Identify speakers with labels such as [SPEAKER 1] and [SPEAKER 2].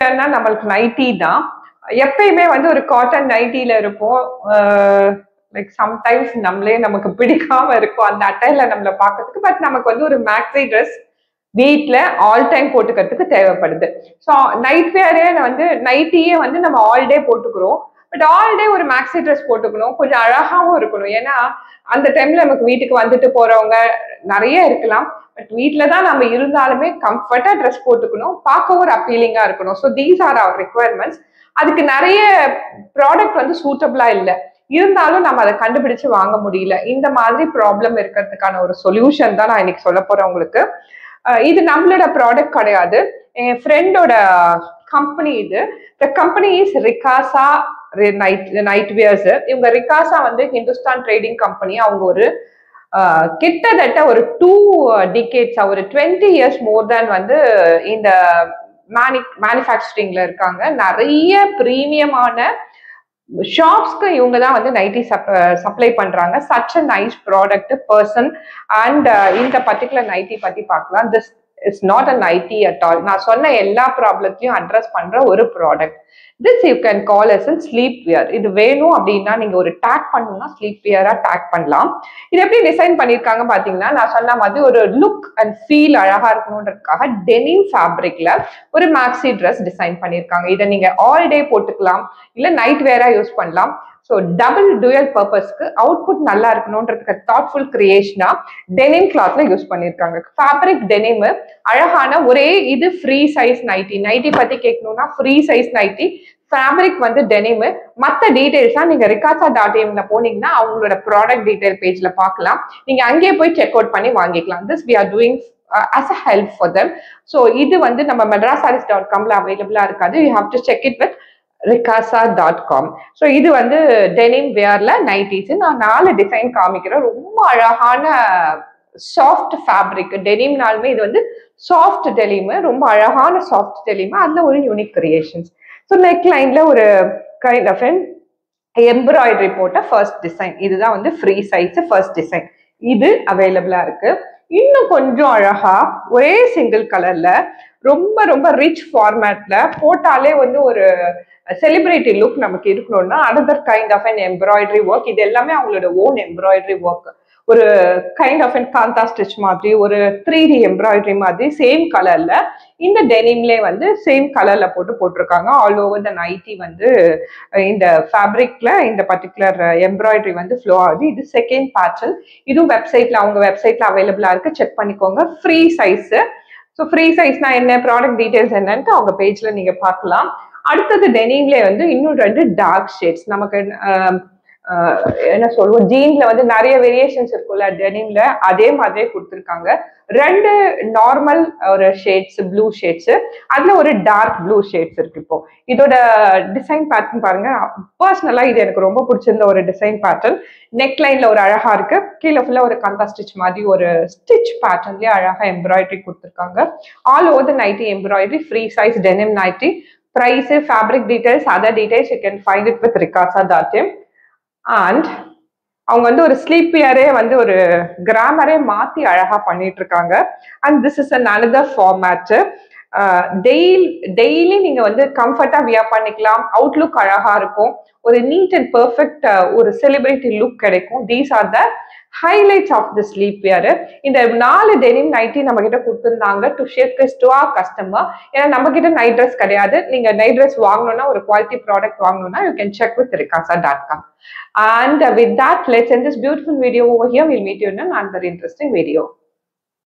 [SPEAKER 1] வேர்னா நம்மளுக்கு நைட்டி தான் எப்பயுமே வந்து ஒரு காட்டன் நைட்டில இருப்போம் லைக் சம்டைம்ஸ் நம்மளே நமக்கு பிடிக்காம இருக்கும் அந்த அட்டையில நம்மள பார்க்கறதுக்கு பட் நமக்கு வந்து ஒரு மேக்ஸி ட்ரெஸ் வீட்ல ஆல் டைம் போட்டுக்கிறதுக்கு தேவைப்படுது ஸோ நைட் வேரே வந்து நைட்டியே வந்து நம்ம ஆல் டே போட்டுக்கிறோம் பட் ஆல் டே ஒரு மேக்ஸி ட்ரெஸ் போட்டுக்கணும் கொஞ்சம் அழகாவும் இருக்கணும் ஏன்னா அந்த டைம்ல நமக்கு வீட்டுக்கு வந்துட்டு போறவங்க நிறைய இருக்கலாம் பட் வீட்டில் தான் நம்ம இருந்தாலுமே கம்ஃபர்டா ட்ரெஸ் போட்டுக்கணும் பார்க்க ஒரு அப்பீலிங்கா இருக்கணும் so these are our requirements அதுக்கு நிறைய ப்ராடக்ட் வந்து சூட்டபிளா இல்லை இருந்தாலும் நம்ம அதை கண்டுபிடிச்சு வாங்க முடியல இந்த மாதிரி ப்ராப்ளம் இருக்கிறதுக்கான ஒரு சொல்யூஷன் தான் நான் இன்னைக்கு சொல்ல போறேன் உங்களுக்கு அஹ் இது நம்மளோட ப்ராடக்ட் கிடையாது என் ஃப்ரெண்டோட கம்பெனி இது the company is Rikasa night night wears இவங்க ரிகாசா வந்து ஹிந்துஸ்தான் ட்ரேடிங் கம்பெனி அவங்க ஒரு அஹ், கிட்டத்தட்ட ஒரு டூ டிகேட்ஸ் ஒரு டுவெண்ட்டி இயர்ஸ் மோர் தேன் வந்து இந்த மேனி மேனுஃபேக்சரிங்ல இருக்காங்க நிறைய ப்ரீமியமான ஷாப்ஸ்க்கு இவங்க தான் வந்து நைட்டி சப்ளை பண்றாங்க such a nice product person and இந்த பர்டிகுலர் நைட்டி பத்தி பார்க்கலாம் this is not a nighty at all நான் சொன்ன எல்லா ப்ராப்ளத்தையும் அட்ரஸ் பண்ற ஒரு product this you can call as sleep wear இது வேணும் அப்படின்னா நீங்க ஒரு டேக் பண்ணணும்னா ஸ்லீப் வியரா டேக் பண்ணலாம் இது எப்படி டிசைன் பண்ணியிருக்காங்க பாத்தீங்கன்னா நான் சொன்ன மாதிரி ஒரு லுக் அண்ட் ஃபீல் அழகா இருக்கணுன்றதுக்காக டெனிம் ஃபேப்ரிக்ல ஒரு மேக்ஸி ட்ரெஸ் டிசைன் பண்ணியிருக்காங்க இதை நீங்க ஆல் டே போட்டுக்கலாம் இல்ல நைட் வேரா யூஸ் பண்ணலாம் ஸோ டபுள் டூயல் பர்பஸ்க்கு அவுட்புட் நல்லா இருக்கணுன்றதுக்கு தாட்ஃபுல் கிரியேஷனா டெனிம் கிளாத்ல யூஸ் பண்ணியிருக்காங்க ஃபேப்ரிக் டெனிம் அழகான ஒரே இது ஃப்ரீ சைஸ் நைட்டி நைட்டி பத்தி கேட்கணும்னா ஃப்ரீ சைஸ் நைட்டி ஃபேப்ரிக் வந்து டெனிம் மற்ற டீடைல்ஸா நீங்க ரிகாசா டாட் இன்ல போனீங்கன்னா அவங்களோட ப்ராடக்ட் டீடைல் பேஜ்ல பார்க்கலாம் நீங்க அங்கேயே போய் செக் அவுட் பண்ணி வாங்கிக்கலாம் this we are doing as a help for them so இது வந்து நம்ம மெட்ராசாரிஸ் டாட் காம்ல அவைலபிளா இருக்காது you have to check it with Rikasa dot com so இது வந்து டெனிம் வேர்ல நைட்டிஸ் நான் நாலு டிசைன் காமிக்கிறேன் ரொம்ப அழகான சாஃப்ட் ஃபேப்ரிக் டெனிம்னாலுமே இது வந்து சாஃப்ட் டெலிம் ரொம்ப அழகான சாஃப்ட் டெலிம் அதுல ஒரு யூனிக் கிரியேஷன்ஸ் ஸோ நெக் லைன்ல ஒரு கைண்ட் ஆஃப் எம்ப்ராய்டரி போட்ட ஃபர்ஸ்ட் டிசைன் இதுதான் வந்து ஃப்ரீ சைஸ் ஃபர்ஸ்ட் டிசைன் இது அவைலபிளா இருக்கு இன்னும் கொஞ்சம் அழகா ஒரே சிங்கிள் கலர்ல ரொம்ப ரொம்ப ரிச் ஃபார்மேட்ல போட்டாலே வந்து ஒரு செலிபிரிட்டி லுக் நமக்கு இருக்கணும்னா another kind of an embroidery work இது எல்லாமே அவங்களோட ஓன் எம்ப்ராய்டரி ஒர்க் ஒரு kind of an kantha stitch மாதிரி ஒரு த்ரீ டி எம்ப்ராய்டரி மாதிரி சேம் கலர்ல இந்த டெனிம்லே வந்து சேம் கலர்ல போட்டு போட்டிருக்காங்க ஆல் ஓவர் த நைட்டி வந்து இந்த ஃபேப்ரிக்ல இந்த பர்டிகுலர் எம்ப்ராய்டரி வந்து ஃப்ளோ ஆகுது இது செகண்ட் பேட்டர்ன் இதுவும் வெப்சைட்ல அவங்க வெப்சைட்ல அவைலபிளா இருக்கு செக் பண்ணிக்கோங்க ஃப்ரீ சைஸ் ஸோ ஃப்ரீ சைஸ்னா என்ன ப்ராடக்ட் டீடைல்ஸ் என்னன்ட்டு அவங்க பேஜ்ல நீங்க பார்க்கலாம் அடுத்தது டெனிம்ல வந்து இன்னும் ரெண்டு டார்க் ஷேட்ஸ் நமக்கு ஆஹ், ஆஹ், என்ன சொல்லுவோம் ஜீன்ல வந்து நிறைய வேரியேஷன்ஸ் இருக்கும்ல டெனிம்ல அதே மாதிரியே கொடுத்துருக்காங்க ரெண்டு நார்மல் ஒரு ஷேட்ஸ் ப்ளூ ஷேட்ஸ் அதுல ஒரு டார்க் ப்ளூ ஷேட்ஸ் இருக்கு இப்போ இதோட டிசைன் பேட்டர்ன் பாருங்க பர்சனலா இது எனக்கு ரொம்ப பிடிச்சிருந்த ஒரு டிசைன் பேட்டர்ன் நெக் லைன்ல ஒரு அழகா இருக்கு கீழே ஃபுல்லா ஒரு கந்தா ஸ்டிச் மாதிரி ஒரு ஸ்டிச் பேட்டர்ன்லயே அழகா எம்ப்ராய்டரி கொடுத்துருக்காங்க all over the nighty embroidery free size denim nighty price fabric details other details you can find it with Rikasa dot and அவங்க வந்து ஒரு ஸ்லீப்பியரே வந்து ஒரு கிராமரே மாத்தி அழகா பண்ணிட்டு இருக்காங்க and this is an another format daily daily நீங்க வந்து கம்ஃபர்டா வியர் பண்ணிக்கலாம் அவுட்லுக் அழகா இருக்கும் ஒரு நீட் அண்ட் பெர்ஃபெக்ட் ஒரு செலிபிரிட்டி லுக் கிடைக்கும் these are the highlights of the sleep wear இந்த நாலு டெனிம் நைட்டி நம்ம கிட்ட கொடுத்துருந்தாங்க to share us to our customer ஏன்னா நம்ம கிட்ட நைட் ட்ரெஸ் கிடையாது நீங்க நைட் ட்ரெஸ் வாங்கணும்னா ஒரு குவாலிட்டி ப்ராடக்ட் வாங்கணும்னா you can check with Rikasa dot com and with that let's end this beautiful video over here will meet you in another interesting video